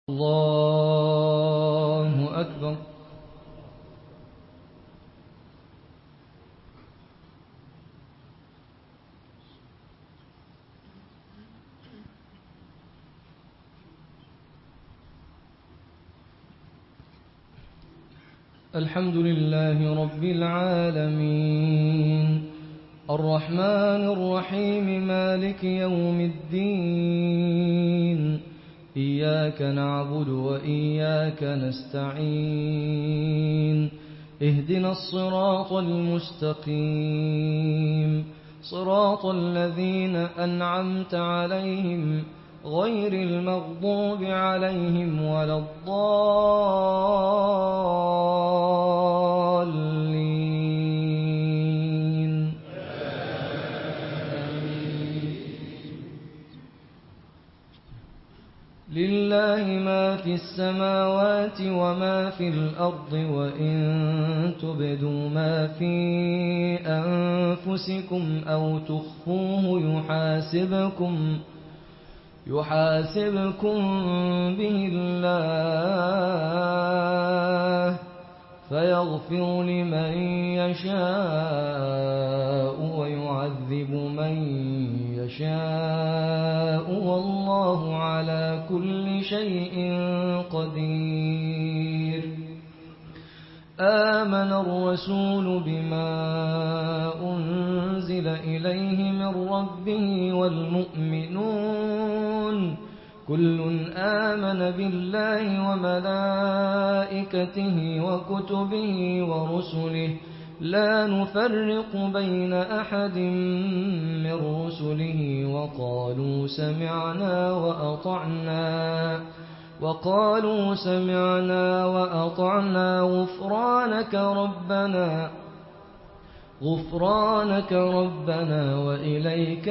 الله أكبر الحمد لله رب العالمين الرحمن الرحيم مالك يوم الدين إياك نعبد وإياك نستعين اهدنا الصراط المستقيم صراط الذين أنعمت عليهم غير المغضوب عليهم ولا الضالين لله ما في السماوات وما في الأرض وإن تبدوا ما في أنفسكم أو تخفوه يحاسبكم يحاسبكم به الله فيغفر لمن يشاء ويعذب من يشاء والله على كل شيء قدير آمن الرسول بما أنزل إليه من ربه والمؤمنون كل آمن بالله وملائكته وكتبه ورسله لا نفرق بين أحد من رسله وقالوا سمعنا وأطعنا وقالوا سمعنا وأطعنا غفرانك ربنا غفرانك ربنا وإليك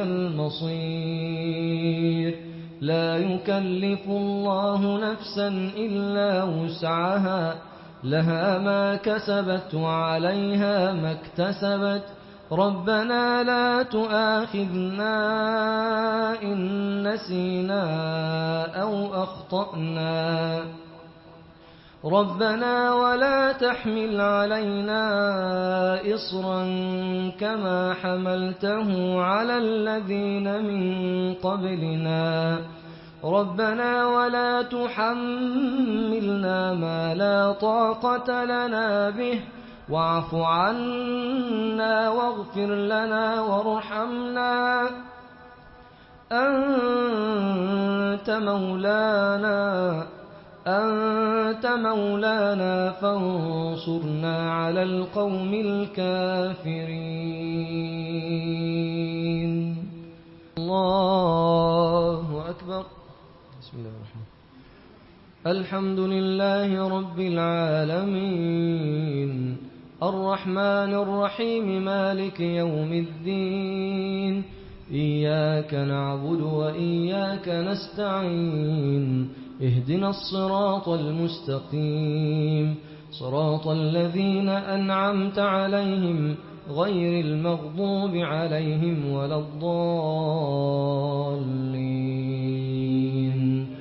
المصير لا يكلف الله نفسا إلا وسعها لها ما كسبت وعليها ما اكتسبت ربنا لا تؤاخذنا إن نسينا أو أخطأنا ربنا ولا تحمل علينا إصرا كما حملته على الذين من قبلنا ربنا ولا تحملنا ما لا طاقة لنا به واعف عنا واغفر لنا وارحمنا أنت مولانا أنت مولانا فانصرنا على القوم الكافرين الله أكبر بسم الله الرحمن الحمد لله رب العالمين الرحمن الرحيم مالك يوم الدين إياك نعبد وإياك نستعين اهدنا الصراط المستقيم صراط الذين أنعمت عليهم غير المغضوب عليهم ولا الضالين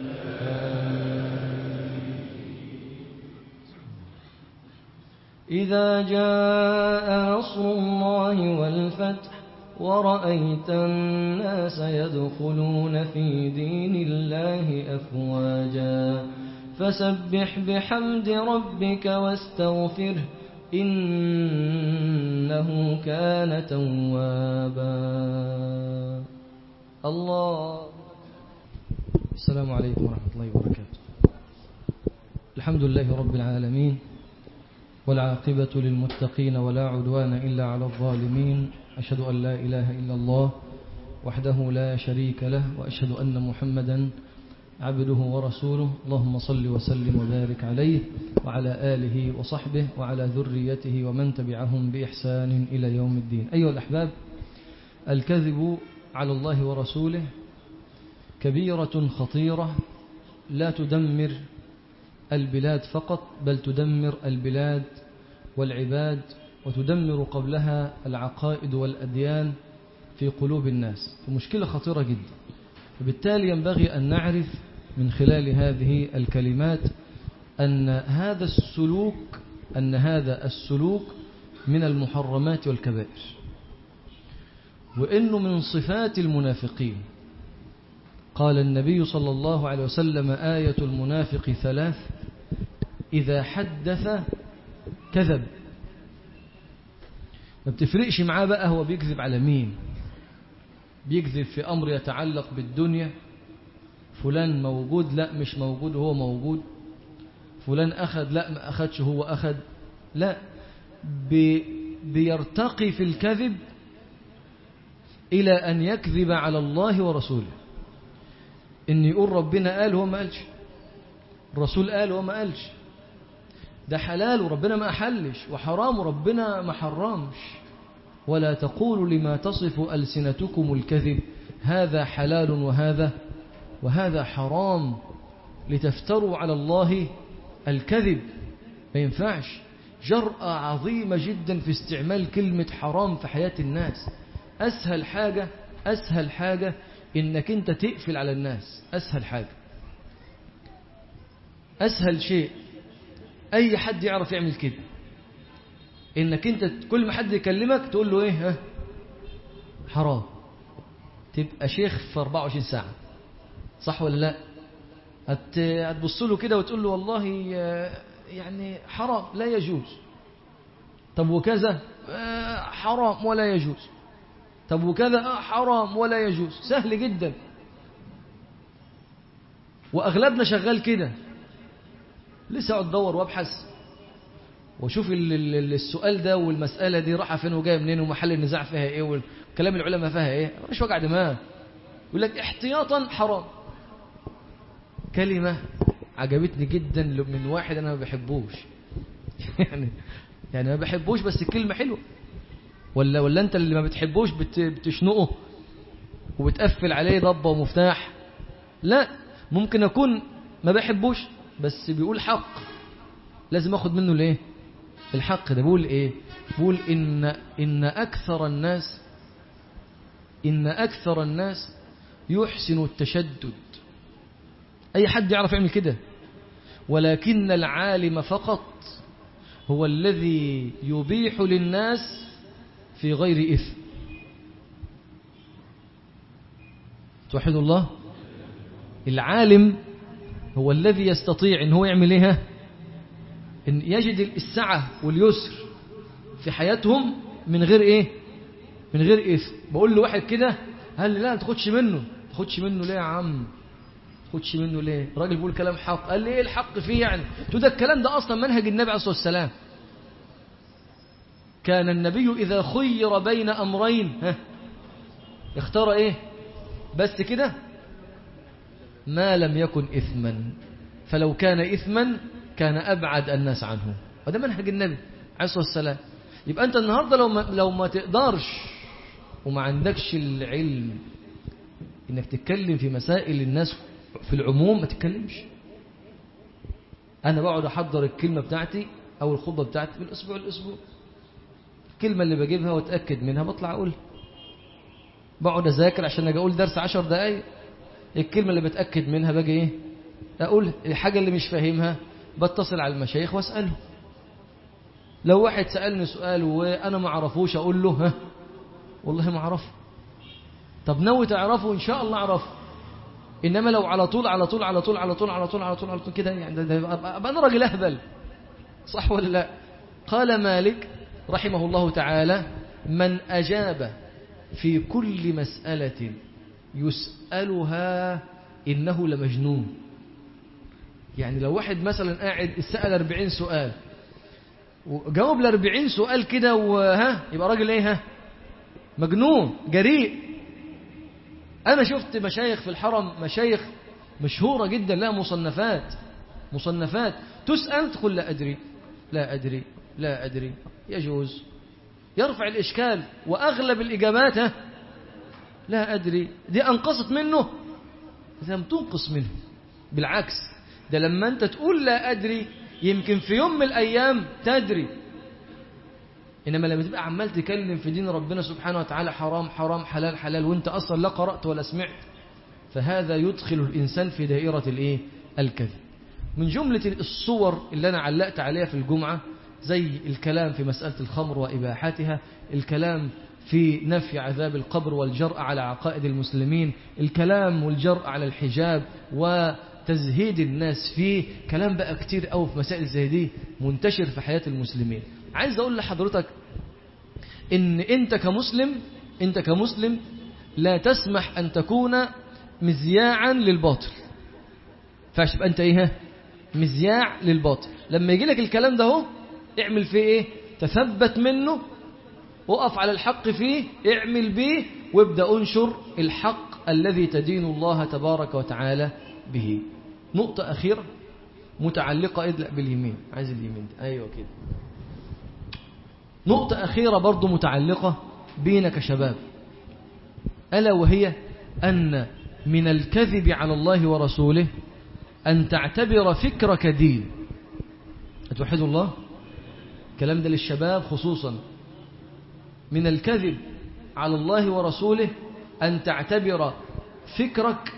إذا جاء نصر الله والفتح ورأيت الناس يدخلون في دين الله أفواجا فسبح بحمد ربك واستغفره إنه كان توابا الله السلام عليكم ورحمة الله وبركاته الحمد لله رب العالمين والعاقبة للمتقين ولا عدوان إلا على الظالمين أشهد أن لا إله إلا الله وحده لا شريك له وأشهد أن محمدا عبده ورسوله اللهم صل وسلم وبارك عليه وعلى آله وصحبه وعلى ذريته ومن تبعهم بإحسان إلى يوم الدين أيها الأحباب الكذب على الله ورسوله كبيرة خطيرة لا تدمر البلاد فقط بل تدمر البلاد والعباد وتدمر قبلها العقائد والأديان في قلوب الناس فمشكلة خطيرة جدا وبالتالي ينبغي أن نعرف من خلال هذه الكلمات أن هذا السلوك أن هذا السلوك من المحرمات والكبائر وإنه من صفات المنافقين قال النبي صلى الله عليه وسلم آية المنافق ثلاث إذا حدث كذب ما بتفرقش معاه بقى هو بيكذب على مين بيكذب في أمر يتعلق بالدنيا فلان موجود لا مش موجود هو موجود فلان أخذ لا ما أخذش هو أخذ لا بي بيرتقي في الكذب إلى أن يكذب على الله ورسوله إن يقول ربنا قال هو ما قالش الرسول قال هو ما قالش ده حلال وربنا ما أحلش وحرام وربنا ما حرمش ولا تقولوا لما تصف ألسنتكم الكذب هذا حلال وهذا وهذا حرام لتفتروا على الله الكذب ما ينفعش جرأة عظيمة جدا في استعمال كلمة حرام في حياة الناس أسهل حاجة أسهل حاجة إنك أنت تقفل على الناس أسهل حاجة أسهل شيء أي حد يعرف يعمل كده إنك أنت كل ما حد يكلمك تقول له إيه ها حرام تبقى شيخ في 24 ساعة صح ولا لا هت هتبص له كده وتقول له والله يعني حرام لا يجوز طب وكذا حرام ولا يجوز طب وكذا حرام ولا يجوز سهل جدا وأغلبنا شغال كده لسه اقعد ادور وابحث واشوف السؤال ده والمسألة دي رايحه فين وجايه منين ومحل النزاع فيها ايه وكلام العلماء فيها ايه مش وجع دماغ يقول لك احتياطا حرام كلمة عجبتني جدا من واحد انا ما بحبوش يعني يعني ما بحبوش بس الكلمة حلوة ولا ولا انت اللي ما بتحبوش بت بتشنقه وبتقفل عليه ضبة ومفتاح لا ممكن اكون ما بحبوش بس بيقول حق لازم اخد منه الايه الحق ده بيقول ايه بيقول ان ان اكثر الناس ان اكثر الناس يحسن التشدد اي حد يعرف يعمل كده ولكن العالم فقط هو الذي يبيح للناس في غير إثم توحد الله العالم هو الذي يستطيع ان هو يعمل ايه ان يجد السعة واليسر في حياتهم من غير ايه من غير اثم بقول له واحد كده قال لي لا ما تاخدش منه ما تاخدش منه ليه يا عم تاخدش منه ليه الراجل بيقول كلام حق قال لي ايه الحق فيه يعني تو ده الكلام ده اصلا منهج النبي عليه الصلاه والسلام كان النبي اذا خير بين امرين ها اختار ايه بس كده ما لم يكن إثما فلو كان إثما كان أبعد الناس عنه وده منهج النبي عليه الصلاة والسلام يبقى أنت النهاردة لو ما, لو ما تقدرش وما عندكش العلم إنك تتكلم في مسائل الناس في العموم ما تتكلمش أنا بقعد أحضر الكلمة بتاعتي أو الخطبة بتاعتي من أسبوع لأسبوع الكلمة اللي بجيبها وأتأكد منها بطلع أقول بقعد أذاكر عشان أجي أقول درس عشر دقايق الكلمة اللي بتأكد منها باجي إيه أقول الحاجة اللي مش فاهمها بتصل على المشايخ وأسأله لو واحد سألني سؤال وأنا ما عرفوش أقول له ها والله ما أعرفه طب ناوي تعرفه إن شاء الله أعرفه إنما لو على طول على طول على طول على طول على طول على طول على طول كده يعني أبقى أنا راجل أهبل صح ولا لا قال مالك رحمه الله تعالى من أجاب في كل مسألة يسألها إنه لمجنون يعني لو واحد مثلا قاعد سأل 40 سؤال وجاوب ل 40 سؤال كده وها يبقى راجل ايه ها مجنون جريء انا شفت مشايخ في الحرم مشايخ مشهورة جدا لها مصنفات مصنفات تسأل تقول لا أدري لا أدري لا أدري يجوز يرفع الإشكال وأغلب الإجابات ها لا أدري دي أنقصت منه لم تنقص منه بالعكس ده لما أنت تقول لا أدري يمكن في يوم من الأيام تدري إنما لما تبقى عمال تكلم في دين ربنا سبحانه وتعالى حرام حرام حلال حلال وانت أصلا لا قرأت ولا سمعت فهذا يدخل الإنسان في دائرة الإيه؟ الكذب من جملة الصور اللي أنا علقت عليها في الجمعة زي الكلام في مسألة الخمر وإباحتها الكلام في نفي عذاب القبر والجرأة على عقائد المسلمين الكلام والجرأة على الحجاب وتزهيد الناس فيه كلام بقى كتير أو في مسائل زي دي منتشر في حياة المسلمين عايز أقول لحضرتك إن أنت كمسلم أنت كمسلم لا تسمح أن تكون مذياعا للباطل فاش تبقى أنت إيه مذياع للباطل لما يجي لك الكلام ده هو اعمل فيه إيه تثبت منه وقف على الحق فيه اعمل به وابدأ انشر الحق الذي تدين الله تبارك وتعالى به نقطة أخيرة متعلقة ادلق باليمين عايز اليمين ده. أيوة كده نقطة أخيرة برضو متعلقة بينا كشباب ألا وهي أن من الكذب على الله ورسوله أن تعتبر فكرك دين أتوحد الله الكلام ده للشباب خصوصا من الكذب على الله ورسوله أن تعتبر فكرك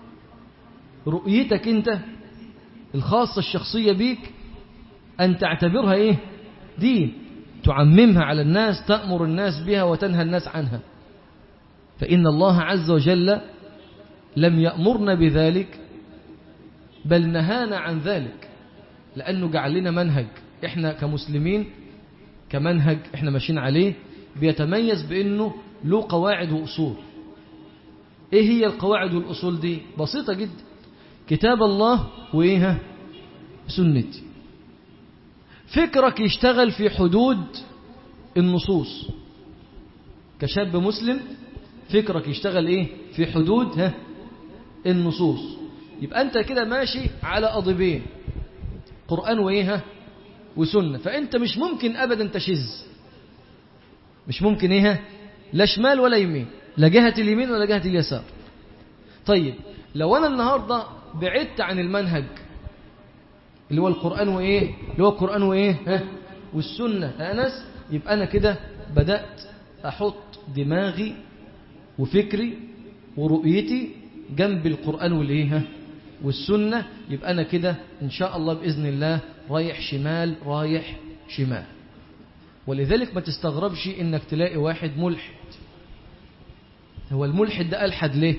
رؤيتك أنت الخاصة الشخصية بيك أن تعتبرها إيه دين تعممها على الناس تأمر الناس بها وتنهى الناس عنها فإن الله عز وجل لم يأمرنا بذلك بل نهانا عن ذلك لأنه جعل لنا منهج إحنا كمسلمين كمنهج إحنا ماشيين عليه بيتميز بأنه له قواعد وأصول إيه هي القواعد والأصول دي بسيطة جدا كتاب الله وإيه سنتي فكرك يشتغل في حدود النصوص كشاب مسلم فكرك يشتغل إيه في حدود ها النصوص يبقى أنت كده ماشي على قضيبين قرآن وإيه ها وسنة فأنت مش ممكن أبدا تشز مش ممكن إيه لا شمال ولا يمين لا جهة اليمين ولا جهة اليسار طيب لو أنا النهاردة بعدت عن المنهج اللي هو القرآن وإيه اللي هو القرآن وإيه ها والسنة أنس يبقى أنا كده بدأت أحط دماغي وفكري ورؤيتي جنب القرآن والإيه ها والسنة يبقى أنا كده إن شاء الله بإذن الله رايح شمال رايح شمال ولذلك ما تستغربش إنك تلاقي واحد ملحد هو الملحد ده ألحد ليه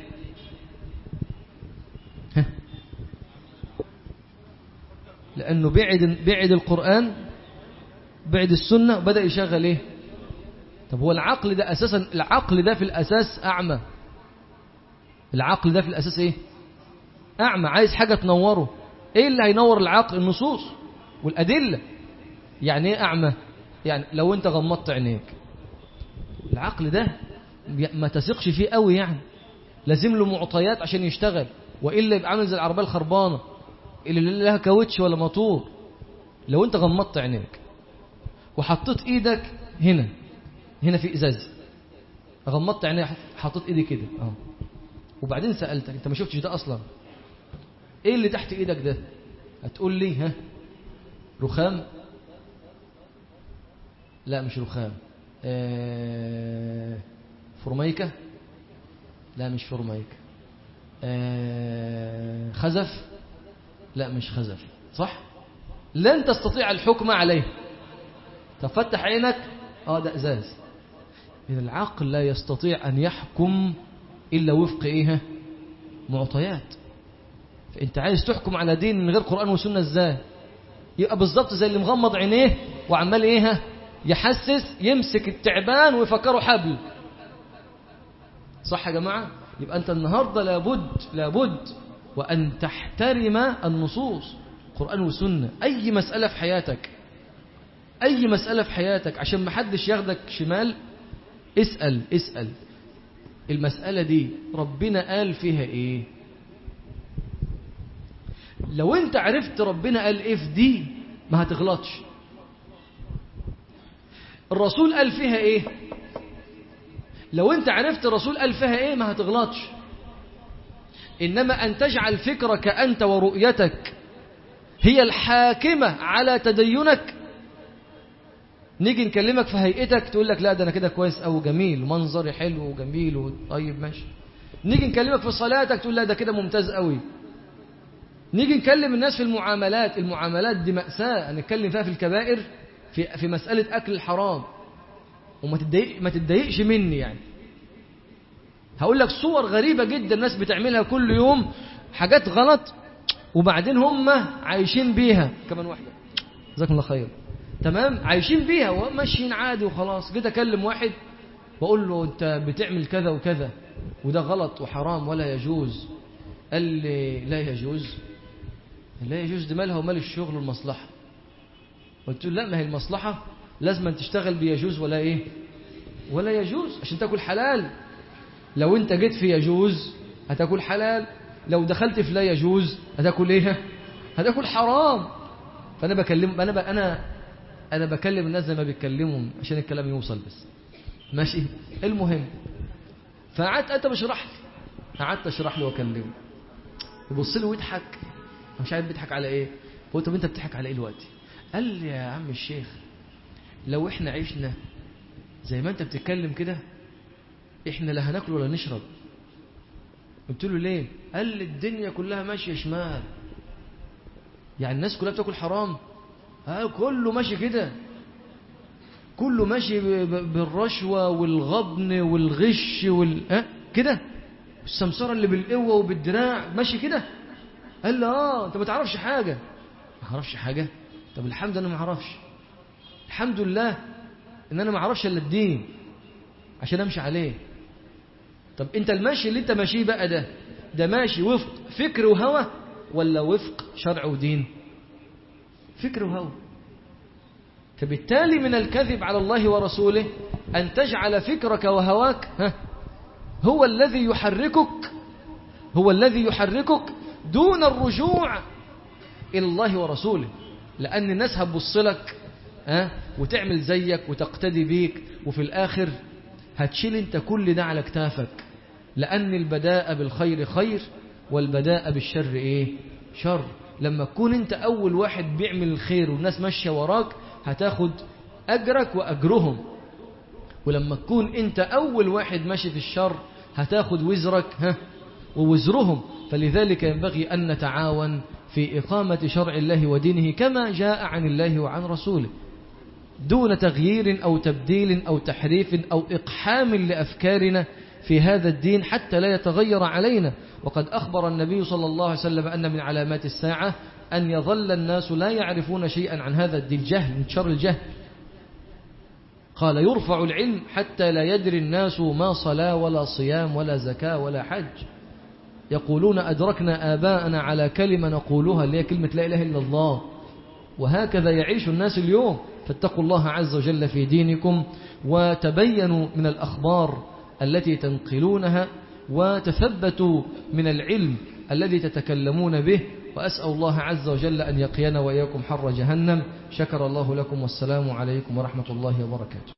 ها؟ لأنه بعد, بعد القرآن بعد السنة وبدأ يشغل إيه طب هو العقل ده أساسا العقل ده في الأساس أعمى العقل ده في الأساس إيه أعمى عايز حاجة تنوره إيه اللي هينور العقل النصوص والأدلة يعني إيه أعمى يعني لو أنت غمضت عينيك العقل ده ما تثقش فيه قوي يعني لازم له معطيات عشان يشتغل وإلا يبقى عامل زي العربية الخربانة اللي لها كاوتش ولا موتور لو أنت غمضت عينيك وحطيت إيدك هنا هنا في إزاز غمضت عينيك حطيت إيدي كده أهو وبعدين سألتك أنت ما شفتش ده أصلا إيه اللي تحت إيدك ده هتقول لي ها رخام لا مش رخام آه فرميكة لا مش فرميكة آه خزف لا مش خزف صح لن تستطيع الحكم عليه تفتح عينك اه ده ازاز إذا العقل لا يستطيع أن يحكم إلا وفق إيه معطيات فأنت عايز تحكم على دين من غير قرآن وسنة إزاي يبقى بالظبط زي اللي مغمض عينيه وعمال إيه يحسس يمسك التعبان ويفكره حبل صح يا جماعة يبقى أنت النهاردة لابد لابد وأن تحترم النصوص قرآن وسنة أي مسألة في حياتك أي مسألة في حياتك عشان ما حدش ياخدك شمال اسأل اسأل المسألة دي ربنا قال فيها ايه لو انت عرفت ربنا قال ايه في دي ما هتغلطش الرسول قال فيها ايه لو انت عرفت الرسول قال فيها ايه ما هتغلطش انما ان تجعل فكرك انت ورؤيتك هي الحاكمة على تدينك نيجي نكلمك في هيئتك تقول لك لا ده انا كده كويس او جميل منظري حلو وجميل وطيب ماشي نيجي نكلمك في صلاتك تقول لا ده كده ممتاز قوي نيجي نكلم الناس في المعاملات المعاملات دي مأساة هنتكلم فيها في الكبائر في في مسألة أكل الحرام وما تتضايق ما تتضايقش مني يعني هقول لك صور غريبة جدا الناس بتعملها كل يوم حاجات غلط وبعدين هم عايشين بيها كمان واحدة جزاكم الله خير تمام عايشين بيها وماشيين عادي وخلاص جيت اكلم واحد بقول له انت بتعمل كذا وكذا وده غلط وحرام ولا يجوز قال لي لا يجوز لا يجوز دي مالها ومال الشغل والمصلحة قلت له لا ما هي المصلحة لازم أن تشتغل بيجوز ولا ايه ولا يجوز عشان تاكل حلال لو انت جيت في يجوز هتاكل حلال لو دخلت في لا يجوز هتاكل ايه هتاكل حرام فانا بكلم انا ب... انا انا بكلم الناس زي ما بيتكلموا عشان الكلام يوصل بس ماشي المهم فقعدت انت بشرح لي قعدت اشرح له واكلمه يبص لي ويضحك مش عارف بيضحك على ايه قلت طب انت بتضحك على ايه دلوقتي قال لي يا عم الشيخ لو احنا عشنا زي ما انت بتتكلم كده احنا لا هناكل ولا نشرب قلت له ليه قال لي الدنيا كلها ماشيه شمال يعني الناس كلها بتاكل حرام اه كله ماشي كده كله ماشي بالرشوة والغبن والغش وال اه كده السمسرة اللي بالقوة وبالدراع ماشي كده قال لي اه انت ما تعرفش حاجة ما اعرفش حاجة طب الحمد انا ما اعرفش الحمد لله ان انا ما اعرفش الا الدين عشان امشي عليه طب انت المشي اللي انت ماشيه بقى ده ده ماشي وفق فكر وهوى ولا وفق شرع ودين فكر وهوى فبالتالي من الكذب على الله ورسوله أن تجعل فكرك وهواك هو الذي يحركك هو الذي يحركك دون الرجوع إلى الله ورسوله لأن الناس هتبص لك وتعمل زيك وتقتدي بيك وفي الآخر هتشيل انت كل ده على كتافك لأن البداء بالخير خير والبداء بالشر إيه شر لما تكون انت أول واحد بيعمل الخير والناس ماشية وراك هتاخد أجرك وأجرهم ولما تكون انت أول واحد ماشي في الشر هتاخد وزرك ها ووزرهم فلذلك ينبغي أن نتعاون في إقامة شرع الله ودينه كما جاء عن الله وعن رسوله دون تغيير أو تبديل أو تحريف أو إقحام لأفكارنا في هذا الدين حتى لا يتغير علينا وقد أخبر النبي صلى الله عليه وسلم أن من علامات الساعة أن يظل الناس لا يعرفون شيئا عن هذا الدين الجهل من شر الجهل قال يرفع العلم حتى لا يدري الناس ما صلاة ولا صيام ولا زكاة ولا حج يقولون أدركنا آباءنا على كلمة نقولها اللي هي كلمة لا إله إلا الله وهكذا يعيش الناس اليوم فاتقوا الله عز وجل في دينكم وتبينوا من الأخبار التي تنقلونها وتثبتوا من العلم الذي تتكلمون به وأسأل الله عز وجل أن يقينا وإياكم حر جهنم شكر الله لكم والسلام عليكم ورحمة الله وبركاته